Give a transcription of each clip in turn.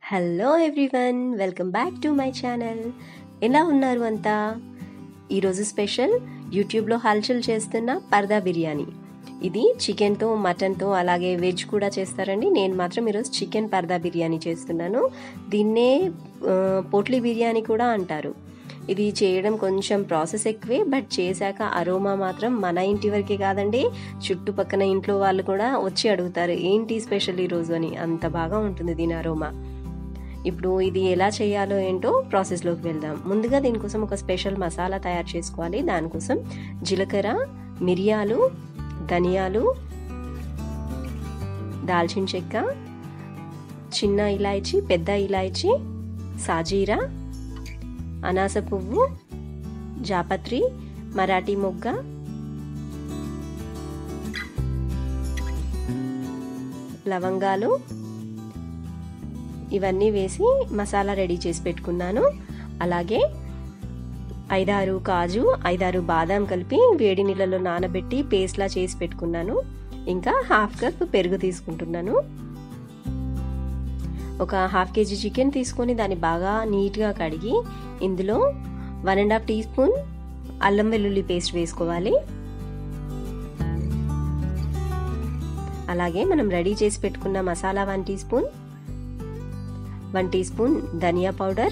hello everyone welcome back to my channel ఎలా ఉన్నారు అంతా ఈరోజు స్పెషల్ యూట్యూబ్లో హల్చల్ చేస్తున్న పర్దా బిర్యానీ ఇది చికెన్తో మటన్తో అలాగే వెజ్ కూడా చేస్తారండి నేను మాత్రం ఈరోజు చికెన్ పర్దా బిర్యానీ చేస్తున్నాను దీన్నే ఆ, పోట్లీ బిర్యానీ కూడా అంటారు ఇది చేయడం కొంచెం ప్రాసెస్ ఎక్కువే బట్ చేశాక అరోమా మాత్రం మన ఇంటి వరకే కాదండి చుట్టుపక్కన ఇంట్లో వాళ్ళు కూడా వచ్చి అడుగుతారు ఏంటి స్పెషల్ ఈరోజు అని అంత బాగా ఉంటుంది దీని అరోమా ఇప్పుడు ఇది ఎలా చేయాలో ఏంటో ప్రాసెస్లోకి వెళ్దాం ముందుగా దీనికోసం ఒక స్పెషల్ మసాలా తయారు చేసుకోవాలి దానికోసం జీలకర్ర మిరియాలు ధనియాలు దాల్చిన చెక్క చిన్న ఇలాయచి పెద్ద ఇలాయచి సాజీరా అనాస పువ్వు జాపత్రి మరాఠీ మొగ్గ లవంగాలు ఇవన్నీ వేసి మసాలా రెడీ చేసి పెట్టుకున్నాను అలాగే ఐదారు కాజు ఐదారు బాదాం కలిపి వేడి నీళ్ళలో నానబెట్టి పేస్ట్లా చేసి పెట్టుకున్నాను ఇంకా హాఫ్ కప్ పెరుగు తీసుకుంటున్నాను ఒక హాఫ్ కేజీ చికెన్ తీసుకొని దాన్ని బాగా నీట్గా కడిగి ఇందులో one and half teaspoon అల్లం వెల్లుల్లి పేస్ట్ వేసుకోవాలి అలాగే మనం రెడీ చేసి పెట్టుకున్న masala one teaspoon one teaspoon ధనియా పౌడర్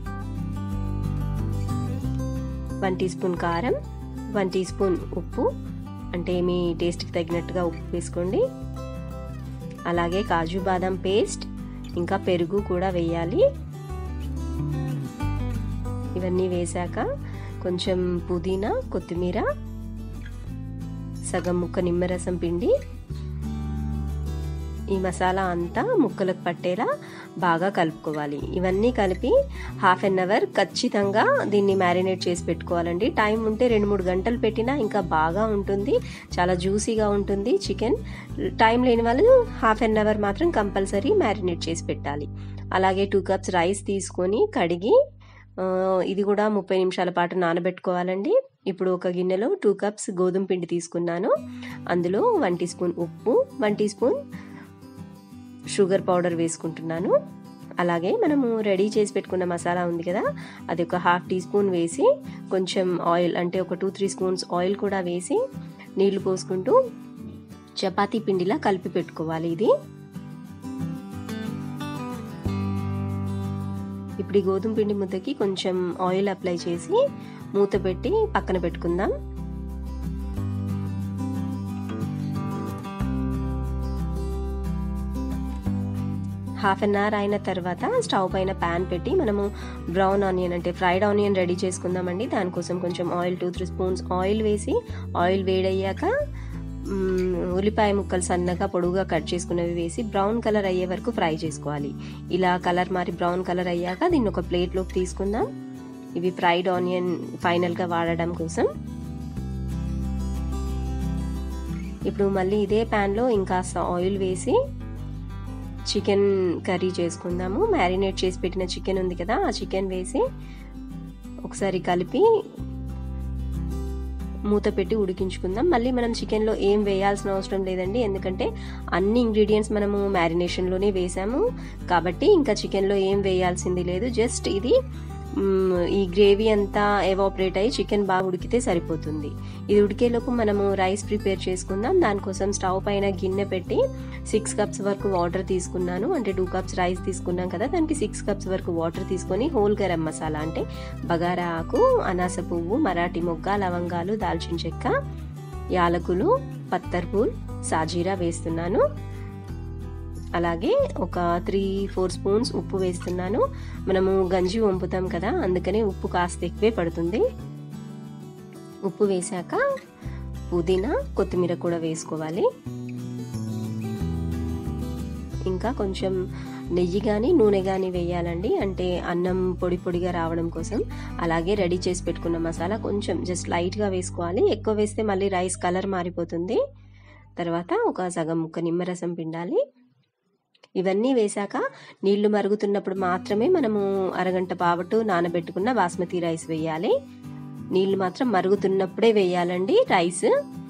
వన్ టీ స్పూన్ కారం వన్ టీ స్పూన్ ఉప్పు అంటే మీ టేస్ట్కి తగినట్టుగా ఉప్పు వేసుకోండి అలాగే కాజు బాదం పేస్ట్ ఇంకా పెరుగు కూడా వేయాలి ఇవన్నీ వేశాక కొంచెం పుదీనా కొత్తిమీర సగం ముక్క నిమ్మరసం పిండి ఈ మసాలా అంతా ముక్కలకు పట్టేలా బాగా కలుపుకోవాలి ఇవన్నీ కలిపి హాఫ్ అన్ అవర్ ఖచ్చితంగా దీన్ని మ్యారినేట్ చేసి పెట్టుకోవాలండి టైం ఉంటే రెండు మూడు గంటలు పెట్టినా ఇంకా బాగా ఉంటుంది చాలా జ్యూసీగా ఉంటుంది చికెన్ టైం లేని వాళ్ళు హాఫ్ అన్ అవర్ మాత్రం కంపల్సరీ మ్యారినేట్ చేసి పెట్టాలి అలాగే టూ కప్స్ రైస్ తీసుకొని కడిగి ఇది కూడా ముప్పై నిమిషాల పాటు నానబెట్టుకోవాలండి ఇప్పుడు ఒక గిన్నెలో టూ కప్స్ గోధుమ పిండి తీసుకున్నాను అందులో వన్ టీ స్పూన్ ఉప్పు one teaspoon sugar powder వేసుకుంటున్నాను అలాగే మనము రెడీ చేసి పెట్టుకున్న మసాలా ఉంది కదా అది ఒక హాఫ్ టీ స్పూన్ వేసి కొంచెం ఆయిల్ అంటే ఒక టూ త్రీ స్పూన్స్ ఆయిల్ కూడా వేసి నీళ్లు పోసుకుంటూ చపాతీ పిండిలా కలిపి పెట్టుకోవాలి ఇది ఇప్పుడు ఈ గోధుమ పిండి ముద్దకి కొంచెం ఆయిల్ అప్లై చేసి మూత పెట్టి పక్కన పెట్టుకుందాం హాఫ్ అన్ అవర్ అయిన తర్వాత స్టవ్ పైన ప్యాన్ పెట్టి మనము బ్రౌన్ ఆనియన్ అంటే ఫ్రైడ్ ఆనియన్ రెడీ చేసుకుందామండి దానికోసం కొంచెం oil two three spoons oil వేసి ఆయిల్ వేడయ్యాక ఉల్లిపాయ ముక్కలు సన్నగా పొడుగుగా కట్ చేసుకున్నవి వేసి బ్రౌన్ కలర్ అయ్యే వరకు ఫ్రై చేసుకోవాలి ఇలా కలర్ మారి బ్రౌన్ కలర్ అయ్యాక దీన్ని ఒక ప్లేట్లోకి తీసుకుందాం ఇవి ఫ్రైడ్ ఆనియన్ ఫైనల్గా వాడడం కోసం ఇప్పుడు మళ్ళీ ఇదే ప్యాన్లో ఇంకాస్త ఆయిల్ వేసి చికెన్ కర్రీ చేసుకుందాము మ్యారినేట్ చేసి పెట్టిన చికెన్ ఉంది కదా ఆ చికెన్ వేసి ఒకసారి కలిపి మూత పెట్టి ఉడికించుకుందాం మళ్ళీ మనం చికెన్లో ఏం వేయాల్సిన అవసరం లేదండి ఎందుకంటే అన్ని ఇంగ్రీడియంట్స్ మనము మ్యారినేషన్లోనే వేసాము కాబట్టి ఇంకా చికెన్లో ఏం వేయాల్సింది లేదు జస్ట్ ఇది ఈ గ్రేవీ అంతా ఎవాపరేట్ అయ్యి చికెన్ బాగా ఉడికితే సరిపోతుంది ఇది ఉడికేలోపు మనము రైస్ ప్రిపేర్ చేసుకుందాం దానికోసం స్టవ్ పైన గిన్నె పెట్టి సిక్స్ కప్స్ వరకు వాటర్ తీసుకున్నాను అంటే టూ కప్స్ రైస్ తీసుకున్నాం కదా దానికి సిక్స్ కప్స్ వరకు వాటర్ తీసుకొని హోల్ గరం మసాలా అంటే బగారా ఆకు అనాస పువ్వు మరాఠీ మొగ్గ లవంగాలు దాల్చిన చెక్క యాలకులు పత్తర్పూల్ సాజీరా వేస్తున్నాను అలాగే ఒక త్రీ ఫోర్ స్పూన్స్ ఉప్పు వేస్తున్నాను మనము గంజి వంపుతాం కదా అందుకనే ఉప్పు కాస్త ఎక్కువే పడుతుంది ఉప్పు వేశాక పుదీనా కొత్తిమీర కూడా వేసుకోవాలి ఇంకా కొంచెం నెయ్యి కానీ నూనె కానీ వేయాలండి అంటే అన్నం పొడి పొడిగా రావడం కోసం అలాగే రెడీ చేసి పెట్టుకున్న మసాలా కొంచెం జస్ట్ లైట్గా వేసుకోవాలి ఎక్కువ వేస్తే మళ్ళీ రైస్ కలర్ మారిపోతుంది తర్వాత ఒక సగం ముక్క నిమ్మరసం పిండాలి ఇవన్నీ వేశాక నీళ్లు మరుగుతున్నప్పుడు మాత్రమే మనము అరగంట పావటు నానబెట్టుకున్న బాస్మతి రైస్ వేయాలి నీళ్లు మాత్రం మరుగుతున్నప్పుడే వేయాలండి రైస్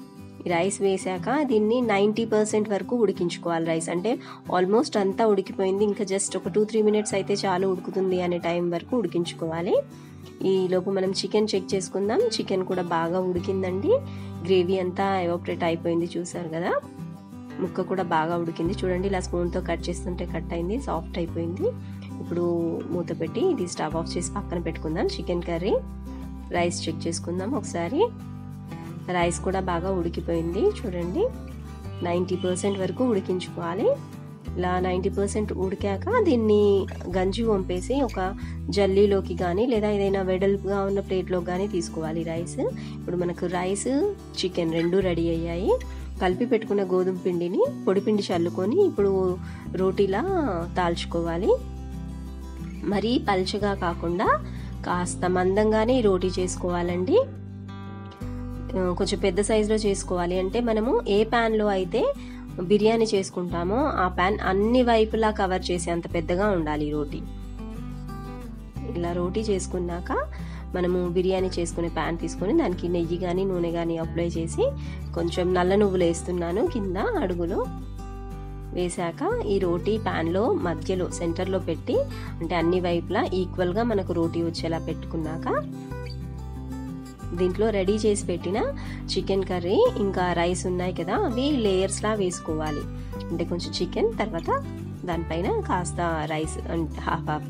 ఈ రైస్ వేసాక దీన్ని నైంటీ పర్సెంట్ వరకు ఉడికించుకోవాలి రైస్ అంటే ఆల్మోస్ట్ అంతా ఉడికిపోయింది ఇంకా జస్ట్ ఒక టూ త్రీ మినిట్స్ అయితే చాలు ఉడుకుతుంది అనే టైం వరకు ఉడికించుకోవాలి ఈ లోపు మనం చికెన్ చెక్ చేసుకుందాం చికెన్ కూడా బాగా ఉడికిందండి గ్రేవీ అంతా ఎవాపరేట్ అయిపోయింది చూసారు కదా ముక్క కూడా బాగా ఉడికింది చూడండి ఇలా స్పూన్తో కట్ చేస్తుంటే కట్ అయింది సాఫ్ట్ అయిపోయింది ఇప్పుడు మూత పెట్టి ఇది స్టవ్ ఆఫ్ చేసి పక్కన పెట్టుకుందాం చికెన్ కర్రీ రైస్ చెక్ చేసుకుందాం ఒకసారి రైస్ కూడా బాగా ఉడికిపోయింది చూడండి నైంటీ పర్సెంట్ వరకు ఉడికించుకోవాలి ఇలా నైంటీ పర్సెంట్ ఉడికాక దీన్ని గంజి వంపేసి ఒక జల్లీలోకి కానీ లేదా ఏదైనా వెడల్పుగా ఉన్న ప్లేట్లో కానీ తీసుకోవాలి రైస్ ఇప్పుడు మనకు రైస్ చికెన్ రెండు రెడీ అయ్యాయి కలిపి పెట్టుకున్న గోధుమ పిండిని పొడిపిండి చల్లుకొని ఇప్పుడు రోటీలా తాల్చుకోవాలి మరీ పల్చగా కాకుండా కాస్త మందంగానే రోటీ చేసుకోవాలండి కొంచెం పెద్ద సైజులో చేసుకోవాలి అంటే మనము ఏ ప్యాన్లో అయితే బిర్యానీ చేసుకుంటామో ఆ ప్యాన్ అన్ని వైపులా కవర్ చేసే అంత పెద్దగా ఉండాలి రోటీ ఇలా రోటీ చేసుకున్నాక మనము బిర్యానీ చేసుకునే ప్యాన్ తీసుకొని దానికి నెయ్యి కానీ నూనె కానీ అప్లై చేసి కొంచెం నల్ల నువ్వులు వేస్తున్నాను కింద అడుగులో వేశాక ఈ రోటీ ప్యాన్లో మధ్యలో సెంటర్లో పెట్టి అంటే అన్ని వైపులా ఈక్వల్గా మనకు రోటీ వచ్చేలా పెట్టుకున్నాక దీంట్లో రెడీ చేసి పెట్టిన చికెన్ కర్రీ ఇంకా రైస్ ఉన్నాయి కదా అవి లేయర్స్లా వేసుకోవాలి అంటే కొంచెం చికెన్ తర్వాత దానిపైన కాస్త రైస్ అంటే హాఫ్ హాఫ్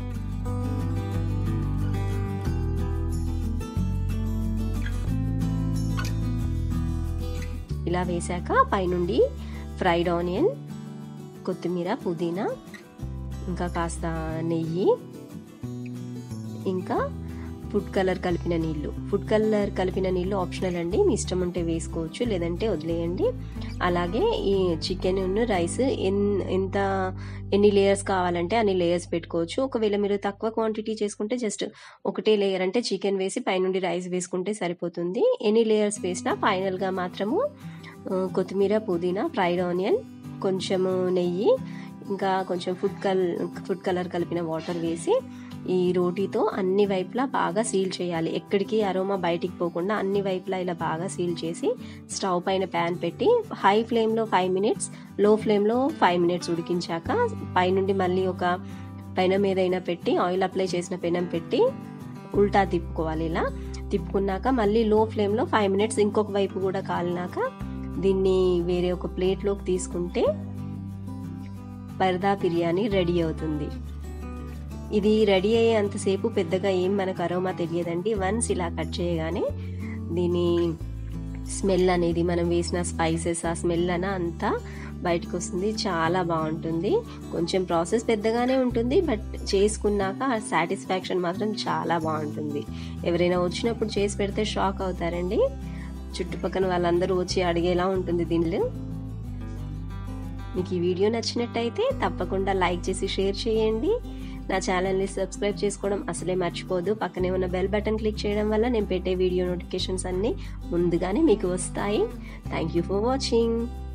ఇలా వేశాక పైనుండి ఫ్రైడ్ ఆనియన్ కొత్తిమీర పుదీనా ఇంకా కాస్త నెయ్యి ఇంకా ఫుడ్ కలర్ కలిపిన నీళ్ళు ఫుడ్ కలర్ కలిపిన నీళ్ళు ఆప్షనల్ అండి మీ ఇష్టం ఉంటే వేసుకోవచ్చు లేదంటే వదిలేయండి అలాగే ఈ చికెన్ రైస్ ఎన్ ఎంత ఎన్ని లేయర్స్ కావాలంటే అన్ని లేయర్స్ పెట్టుకోవచ్చు ఒకవేళ మీరు తక్కువ క్వాంటిటీ చేసుకుంటే జస్ట్ ఒకటే లేయర్ అంటే చికెన్ వేసి పైనుండి రైస్ వేసుకుంటే సరిపోతుంది ఎన్ని లేయర్స్ వేసినా ఫైనల్గా మాత్రము కొత్తిమీర పుదీనా ఫ్రైడ్ ఆనియన్ కొంచెము నెయ్యి ఇంకా కొంచెం ఫుడ్ కల్ ఫుడ్ కలర్ కలిపిన వాటర్ వేసి ఈ రోటీతో అన్ని వైపులా బాగా సీల్ చేయాలి ఎక్కడికి అరోమా బయటికి పోకుండా అన్ని వైపులా ఇలా బాగా సీల్ చేసి స్టవ్ పైన ప్యాన్ పెట్టి హై ఫ్లేమ్లో ఫైవ్ మినిట్స్ లో ఫ్లేమ్లో ఫైవ్ మినిట్స్ ఉడికించాక పైనుండి మళ్ళీ ఒక పెనం ఏదైనా పెట్టి ఆయిల్ అప్లై చేసిన పెనం పెట్టి ఉల్టా తిప్పుకోవాలి ఇలా తిప్పుకున్నాక మళ్ళీ లో ఫ్లేమ్లో ఫైవ్ మినిట్స్ ఇంకొక వైపు కూడా కాలినాక దీన్ని వేరే ఒక ప్లేట్లోకి తీసుకుంటే పరదా బిర్యానీ రెడీ అవుతుంది ఇది రెడీ అయ్యే అంతసేపు పెద్దగా ఏం మనకు అరోమా తెలియదండి వన్స్ ఇలా కట్ చేయగానే దీని స్మెల్ అనేది మనం వేసిన స్పైసెస్ ఆ స్మెల్ అన అంతా బయటకు వస్తుంది చాలా బాగుంటుంది కొంచెం ప్రాసెస్ పెద్దగానే ఉంటుంది బట్ చేసుకున్నాక ఆ సాటిస్ఫాక్షన్ మాత్రం చాలా బాగుంటుంది ఎవరైనా వచ్చినప్పుడు చేసి పెడితే షాక్ అవుతారండి చుట్టుపక్కల వాళ్ళందరూ వచ్చి అడిగేలా ఉంటుంది దీనిలో మీకు ఈ వీడియో నచ్చినట్టయితే తప్పకుండా లైక్ చేసి షేర్ చేయండి నా ఛానల్ని సబ్స్క్రైబ్ చేసుకోవడం అసలే మర్చిపోదు పక్కనే ఉన్న బెల్ బటన్ క్లిక్ చేయడం వల్ల నేను పెట్టే వీడియో నోటిఫికేషన్స్ అన్నీ ముందుగానే మీకు వస్తాయి థ్యాంక్ యూ ఫర్ వాచింగ్